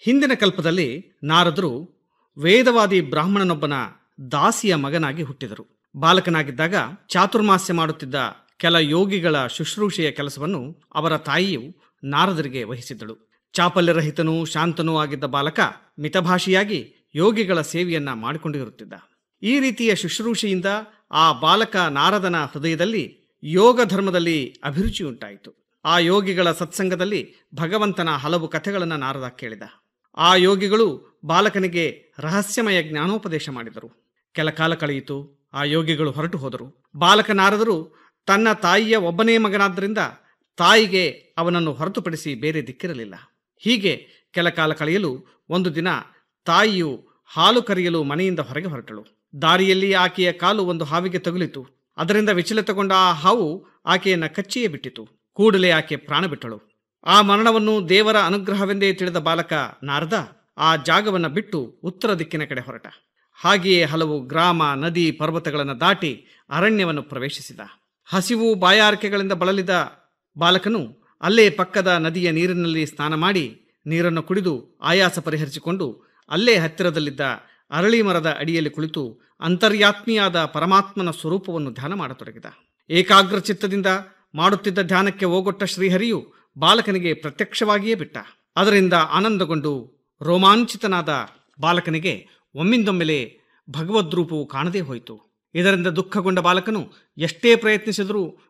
ಹಿಂದಿನ ಕಲ್ಪದಲ್ಲಿ ನಾರದರು ವೇದವಾದಿ ಬ್ರಾಹ್ಮಣನೊಬ್ಬನ ದಾಸಿಯ ಮಗನಾಗಿ ಹುಟ್ಟಿದರು ಬಾಲಕನಾಗಿದ್ದಾಗ ಚಾತುರ್ಮಾಸ್ಯ ಮಾಡುತ್ತಿದ್ದ ಕೆಲ ಯೋಗಿಗಳ ಶುಶ್ರೂಷೆಯ ಕೆಲಸವನ್ನು ಅವರ ತಾಯಿಯು ನಾರದರಿಗೆ ವಹಿಸಿದ್ದಳು ಚಾಪಲ್ಯರಹಿತನೂ ಶಾಂತನೂ ಆಗಿದ್ದ ಬಾಲಕ ಮಿತಭಾಷಿಯಾಗಿ ಯೋಗಿಗಳ ಸೇವೆಯನ್ನ ಮಾಡಿಕೊಂಡಿರುತ್ತಿದ್ದ ಈ ರೀತಿಯ ಶುಶ್ರೂಷೆಯಿಂದ ಆ ಬಾಲಕ ನಾರದನ ಹೃದಯದಲ್ಲಿ ಯೋಗ ಧರ್ಮದಲ್ಲಿ ಅಭಿರುಚಿಯುಂಟಾಯಿತು ಆ ಯೋಗಿಗಳ ಸತ್ಸಂಗದಲ್ಲಿ ಭಗವಂತನ ಹಲವು ಕಥೆಗಳನ್ನು ನಾರದ ಕೇಳಿದ ಆ ಯೋಗಿಗಳು ಬಾಲಕನಿಗೆ ರಹಸ್ಯಮಯ ಜ್ಞಾನೋಪದೇಶ ಮಾಡಿದರು ಕೆಲ ಕಾಲ ಕಳೆಯಿತು ಆ ಯೋಗಿಗಳು ಹೊರಟು ಹೋದರು ಬಾಲಕ ನಾರದರು ತನ್ನ ತಾಯಿಯ ಒಬ್ಬನೇ ಮಗನಾದ್ದರಿಂದ ತಾಯಿಗೆ ಅವನನ್ನು ಹೊರತುಪಡಿಸಿ ಬೇರೆ ದಿಕ್ಕಿರಲಿಲ್ಲ ಹೀಗೆ ಕೆಲ ಕಾಲ ಕಳೆಯಲು ಒಂದು ದಿನ ತಾಯಿಯು ಹಾಲು ಕರೆಯಲು ಮನೆಯಿಂದ ಹೊರಗೆ ಹೊರಟಳು ದಾರಿಯಲ್ಲಿ ಆಕೆಯ ಕಾಲು ಒಂದು ಹಾವಿಗೆ ತಗುಲಿತು ಅದರಿಂದ ವಿಚಲಿತಗೊಂಡ ಆ ಹಾವು ಆಕೆಯನ್ನ ಕಚ್ಚಿಯೇ ಬಿಟ್ಟಿತು ಕೂಡಲೇ ಆಕೆ ಪ್ರಾಣ ಬಿಟ್ಟಳು ಆ ಮರಣವನ್ನು ದೇವರ ಅನುಗ್ರಹವೆಂದೇ ತಿಳಿದ ಬಾಲಕ ನಾರದ ಆ ಜಾಗವನ್ನು ಬಿಟ್ಟು ಉತ್ತರ ದಿಕ್ಕಿನ ಕಡೆ ಹೊರಟ ಹಾಗೆಯೇ ಹಲವು ಗ್ರಾಮ ನದಿ ಪರ್ವತಗಳನ್ನು ದಾಟಿ ಅರಣ್ಯವನ್ನು ಪ್ರವೇಶಿಸಿದ ಹಸಿವು ಬಾಯಾರಿಕೆಗಳಿಂದ ಬಳಲಿದ ಬಾಲಕನು ಅಲ್ಲೇ ಪಕ್ಕದ ನದಿಯ ನೀರಿನಲ್ಲಿ ಸ್ನಾನ ಮಾಡಿ ನೀರನ್ನು ಕುಡಿದು ಆಯಾಸ ಪರಿಹರಿಸಿಕೊಂಡು ಅಲ್ಲೇ ಹತ್ತಿರದಲ್ಲಿದ್ದ ಅರಳಿ ಮರದ ಅಡಿಯಲ್ಲಿ ಕುಳಿತು ಅಂತರ್ಯಾತ್ಮಿಯಾದ ಪರಮಾತ್ಮನ ಸ್ವರೂಪವನ್ನು ಧ್ಯಾನ ಮಾಡತೊಡಗಿದ ಏಕಾಗ್ರ ಚಿತ್ತದಿಂದ ಮಾಡುತ್ತಿದ್ದ ಧ್ಯಾನಕ್ಕೆ ಓಗೊಟ್ಟ ಶ್ರೀಹರಿಯು ಬಾಲಕನಿಗೆ ಪ್ರತ್ಯಕ್ಷವಾಗಿಯೇ ಬಿಟ್ಟ ಅದರಿಂದ ಆನಂದಗೊಂಡು ರೋಮಾಂಚಿತನಾದ ಬಾಲಕನಿಗೆ ಒಮ್ಮಿಂದೊಮ್ಮೆಲೆ ಭಗವದ್ರೂಪವು ಕಾಣದೇ ಹೋಯಿತು ಇದರಿಂದ ದುಃಖಗೊಂಡ ಬಾಲಕನು ಎಷ್ಟೇ ಪ್ರಯತ್ನಿಸಿದರೂ